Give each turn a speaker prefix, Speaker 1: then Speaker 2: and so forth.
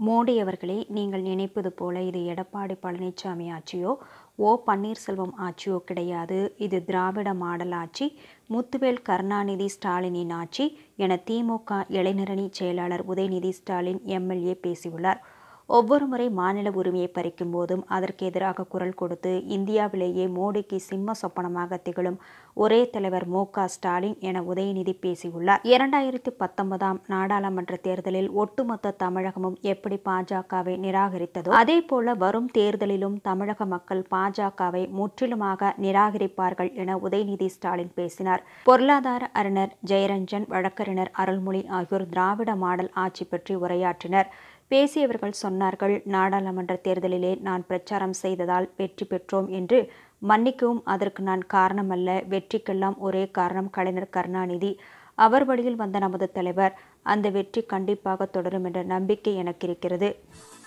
Speaker 1: மோடி அவர்களே நீங்கள் நினைப்பது போல இது எடப்பாடி பழனிசாமி ஆட்சியோ ஓ பன்னீர்செல்வம் ஆட்சியோ கிடையாது இது திராவிட மாடல் ஆட்சி முத்துவேல் கருணாநிதி ஸ்டாலினின் ஆட்சி என திமுக இளைஞரணி செயலாளர் உதயநிதி ஸ்டாலின் எம்எல்ஏ பேசியுள்ளார் ஒவ்வொரு முறை மாநில உரிமையை பறிக்கும் போதும் அதற்கு எதிராக குரல் கொடுத்து இந்தியாவிலேயே மோடிக்கு சிம்ம சொப்பனமாக திகழும் ஒரே தலைவர் மு க ஸ்டாலின் என உதயநிதி பேசியுள்ளார் இரண்டாயிரத்தி பத்தொன்பதாம் நாடாளுமன்ற தேர்தலில் ஒட்டுமொத்த தமிழகமும் எப்படி பாஜகவை நிராகரித்ததோ அதே போல வரும் தேர்தலிலும் தமிழக மக்கள் பாஜகவை முற்றிலுமாக நிராகரிப்பார்கள் என உதயநிதி ஸ்டாலின் பேசினார் பொருளாதார அறிஞர் ஜெயரஞ்சன் வழக்கறிஞர் அருள்மொழி ஆகியோர் திராவிட மாடல் ஆட்சி பற்றி உரையாற்றினர் பேசியவர்கள் சொன்னார்கள் நாடாளுமன்ற தேர்தலிலே நான் பிரச்சாரம் செய்ததால் வெற்றி பெற்றோம் என்று மன்னிக்கவும் அதற்கு நான் காரணமல்ல வெற்றிக்கெல்லாம் ஒரே காரணம் கலைஞர் கருணாநிதி அவர் வழியில் வந்த நமது தலைவர் அந்த வெற்றி கண்டிப்பாக தொடரும் என்ற நம்பிக்கை எனக்கு இருக்கிறது